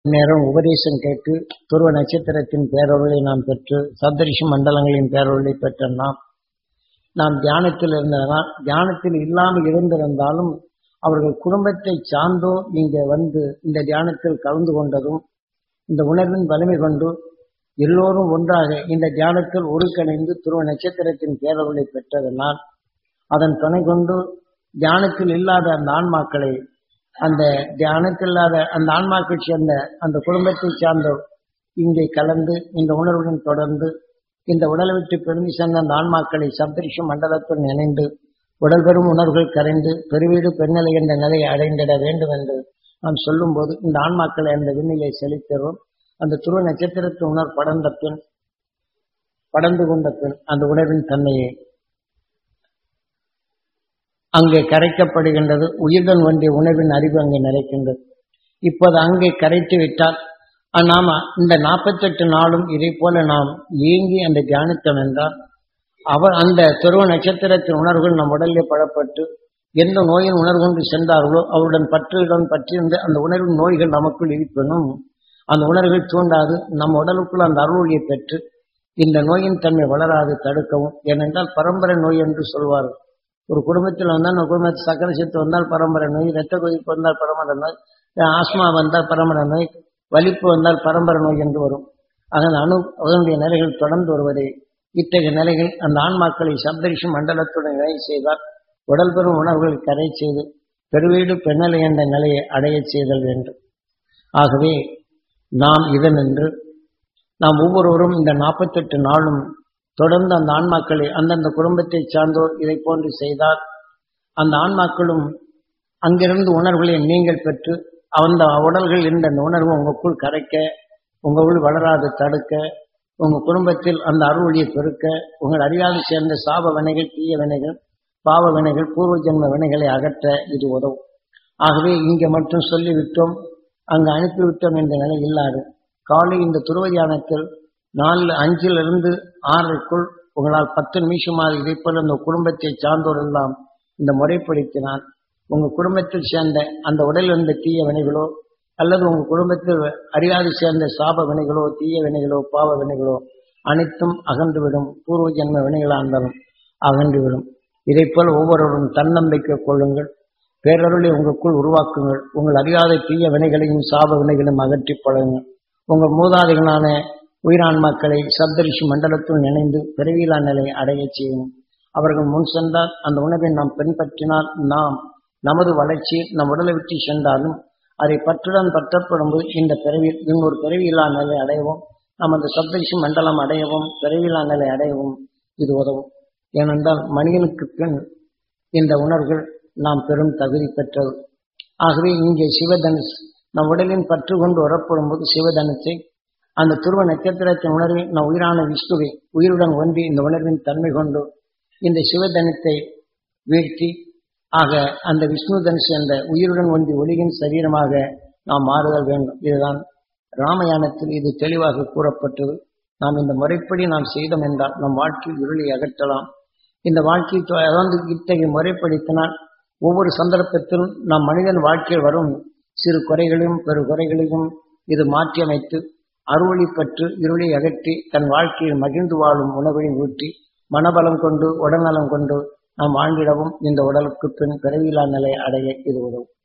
நேரம் உபதேசம் கேட்டு துருவ நட்சத்திரத்தின் பேரொருளை நாம் பெற்று சப்தரிஷி மண்டலங்களின் பேரொருளை பெற்ற நாம் நாம் தியானத்தில் இருந்ததனால் தியானத்தில் இல்லாமல் இருந்திருந்தாலும் அவர்கள் குடும்பத்தை சார்ந்தோ இங்கே வந்து இந்த தியானத்தில் கலந்து கொண்டதும் இந்த உணர்வின் வலிமை கொண்டு எல்லோரும் ஒன்றாக இந்த தியானத்தில் ஒருங்கிணைந்து துருவ நட்சத்திரத்தின் பேரொருளை பெற்றதனால் அதன் துணை கொண்டு தியானத்தில் இல்லாத அந்த ஆன்மாக்களை அந்த தியானத்தில் இல்லாத அந்த ஆன்மாக்கள் சேர்ந்த அந்த குடும்பத்தை சார்ந்த இங்கே கலந்து இந்த உணர்வுடன் தொடர்ந்து இந்த உடலை விட்டு பிரிந்து சென்ற அந்த ஆன்மாக்களை சப்தரிஷ மண்டலத்துடன் இணைந்து உடல் பெறும் உணர்வுகள் கரைந்து பெருவீடு பெண்ணிலை என்ற நிலையை அடைந்திட வேண்டும் என்று நாம் சொல்லும்போது இந்த ஆன்மாக்களை அந்த விண்ணிலை செலுத்துகிறோம் அந்த துருவ நட்சத்திரத்து உணர் படர்ந்த பின் படர்ந்து கொண்ட பின் அந்த உணர்வின் தன்மையை அங்கே கரைக்கப்படுகின்றது உயிர்தன் ஒன்றிய உணர்வின் அறிவு அங்கே நிறைக்கின்றது இப்போது அங்கே கரைத்து விட்டால் நாம இந்த நாற்பத்தெட்டு நாளும் இதை போல நாம் இயங்கி அந்த தியானித்தோம் என்றால் அவர் அந்த துருவ நட்சத்திரத்தின் உணர்வுகள் நம் உடலிலே படப்பட்டு எந்த நோயின் உணர்வு கொண்டு சென்றார்களோ அவருடன் பற்றுடன் பற்றியிருந்து அந்த உணர்வின் நோய்கள் நமக்குள் இருப்பினும் அந்த உணர்வுகள் தூண்டாது நம் உடலுக்குள் அந்த அருள்யை பெற்று இந்த நோயின் தன்மை வளராது தடுக்கவும் ஏனென்றால் பரம்பரை நோய் என்று சொல்வார்கள் ஒரு குடும்பத்தில் வந்தால் அந்த குடும்பத்தில் சக்கரை சத்து வந்தால் பரம்பரை நோய் இரத்த கொதிப்பு வந்தால் பரம்பரை நோய் ஆஸ்மா வந்தால் பரம்பரை நோய் வலிப்பு வந்தால் பரம்பரை நோய் என்று வரும் அதன் அணு அதனுடைய நிலைகள் தொடர்ந்து வருவதை இத்தகைய நிலைகள் அந்த ஆன்மாக்களை சப்தரிஷி மண்டலத்துடன் இணை செய்தால் உடல் பெறும் உணர்வுகளை கரை செய்து பெருவீடு பெண்ணலை என்ற நிலையை அடைய செய்தல் வேண்டும் ஆகவே நாம் இதனின்று நாம் ஒவ்வொருவரும் இந்த நாற்பத்தெட்டு நாளும் தொடர்ந்து அந்த ஆன்மாக்களை அந்தந்த குடும்பத்தை சார்ந்தோர் இதை போன்று செய்தால் அந்த ஆன்மாக்களும் அங்கிருந்து உணர்வுகளை நீங்கள் பெற்று அந்த உடல்கள் இருந்த அந்த உணர்வு உங்களுக்குள் கரைக்க உங்களுள் வளராது தடுக்க உங்க குடும்பத்தில் அந்த அருள்வழியை பெருக்க உங்கள் அறியாது சேர்ந்த சாப வினைகள் தீய வினைகள் பாவ வினைகள் பூர்வ ஜென்ம வினைகளை அகற்ற இது உதவும் ஆகவே இங்கே மட்டும் சொல்லிவிட்டோம் அங்கு அனுப்பிவிட்டோம் என்ற நிலை இல்லாது காலை இந்த துருவதியானத்தில் நாலு அஞ்சிலிருந்து ஆறுக்குள் உங்களால் பத்து நிமிஷமாக இதை போல அந்த குடும்பத்தை சார்ந்தோர் எல்லாம் இந்த முறைப்படுத்தினால் உங்க குடும்பத்தில் சேர்ந்த அந்த உடலில் இருந்த தீய வினைகளோ அல்லது உங்க குடும்பத்தில் அறியாது சேர்ந்த சாப வினைகளோ தீய வினைகளோ பாவ வினைகளோ அனைத்தும் அகன்றுவிடும் பூர்வ ஜென்ம வினைகளா இருந்தாலும் அகன்றுவிடும் இதை போல் ஒவ்வொருவரும் தன்னம்பிக்கை கொள்ளுங்கள் பேரருளை உங்களுக்குள் உருவாக்குங்கள் உங்கள் அறியாத தீய வினைகளையும் சாப வினைகளையும் அகற்றி பழகுங்கள் உங்கள் மூதாதைகளான உயிரான்மாக்களை சப்தரிஷி மண்டலத்துடன் இணைந்து பிறவியிலா நிலை அடைய செய்யும் அவர்கள் முன் சென்றால் அந்த உணவை நாம் பின்பற்றினால் நாம் நமது வளர்ச்சி நம் உடலை விட்டு சென்றாலும் அதை பற்றுடன் பற்றப்படும் போது இந்த பிறவியில் இன்னொரு பிறவியில்லா நிலை அடையவும் நாம் அந்த சப்தரிஷி மண்டலம் அடையவும் பிறவியில்லா நிலை அடையவும் இது உதவும் ஏனென்றால் மனிதனுக்கு பின் இந்த உணர்வுகள் நாம் பெரும் தகுதி பெற்றது ஆகவே இங்கே சிவதனுஷ் நம் உடலின் பற்று கொண்டு வரப்படும் போது சிவதனுஷை அந்த துருவ நட்சத்திரத்தின் உணர்வை நம் உயிரான விஷ்ணுவை உயிருடன் ஒன்றி இந்த உணர்வின் தன்மை கொண்டு இந்த சிவதனத்தை வீழ்த்தி ஆக அந்த விஷ்ணு தனுஷ் என்ற உயிருடன் ஒன்றி ஒளியின் சரீரமாக நாம் மாறுதல் வேண்டும் இதுதான் ராமயானத்தில் இது தெளிவாக கூறப்பட்டது நாம் இந்த முறைப்படி நாம் செய்தோம் என்றால் நம் வாழ்க்கையில் இருளை அகற்றலாம் இந்த வாழ்க்கை அதாவது இத்தகைய முறைப்படுத்தினால் ஒவ்வொரு சந்தர்ப்பத்திலும் நம் மனிதன் வாழ்க்கையில் வரும் சிறு குறைகளையும் பெரு குறைகளையும் இது மாற்றியமைத்து அறுவழி பற்று இருளை அகற்றி தன் வாழ்க்கையில் மகிழ்ந்து வாழும் உணவை ஊற்றி மனபலம் கொண்டு உடல்நலம் கொண்டு நாம் வாழ்ந்திடவும் இந்த உடலுக்கு பின் பிறவியிலா நிலை அடைய இது உதவும்